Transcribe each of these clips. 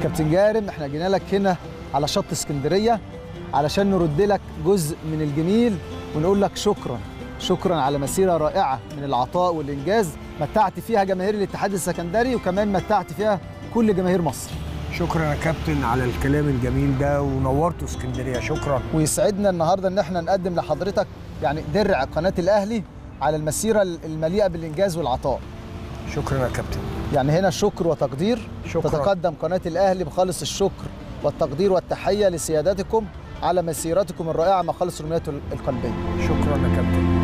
كابتن جارم احنا جينا لك هنا على شط اسكندريه علشان نرد لك جزء من الجميل ونقول لك شكرا شكرا على مسيره رائعه من العطاء والانجاز متعت فيها جماهير الاتحاد السكندري وكمان متعت فيها كل جماهير مصر شكرا يا كابتن على الكلام الجميل ده ونورتوا اسكندريه شكرا ويسعدنا النهارده ان احنا نقدم لحضرتك يعني درع قناه الاهلي على المسيره المليئه بالانجاز والعطاء شكرا يا كابتن يعني هنا شكر وتقدير شكرا. تتقدم قناه الاهلي بخالص الشكر والتقدير والتحيه لسيادتكم على مسيرتكم الرائعه مع خالص الامنيات القلبيه شكرا يا كابتن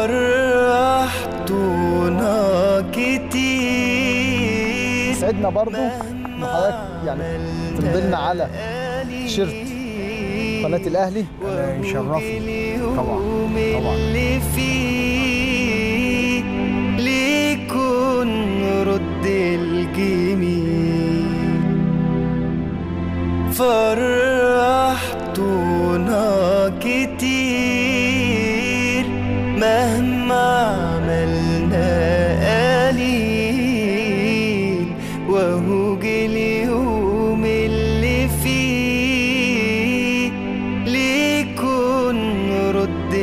فرحتنا كتير يسعدنا برضو ان حضرتك يعني تمضلنا على تيشيرت قناه الاهلي أنا يشرفني طبعا اليوم طبعا اللي فيه ليكون رد الجميل فرحتنا كتير مهما عملنا قليل وهو جه اليوم اللي فيه ليكون رد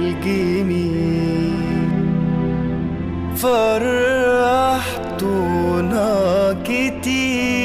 الجميل فرحتنا كتير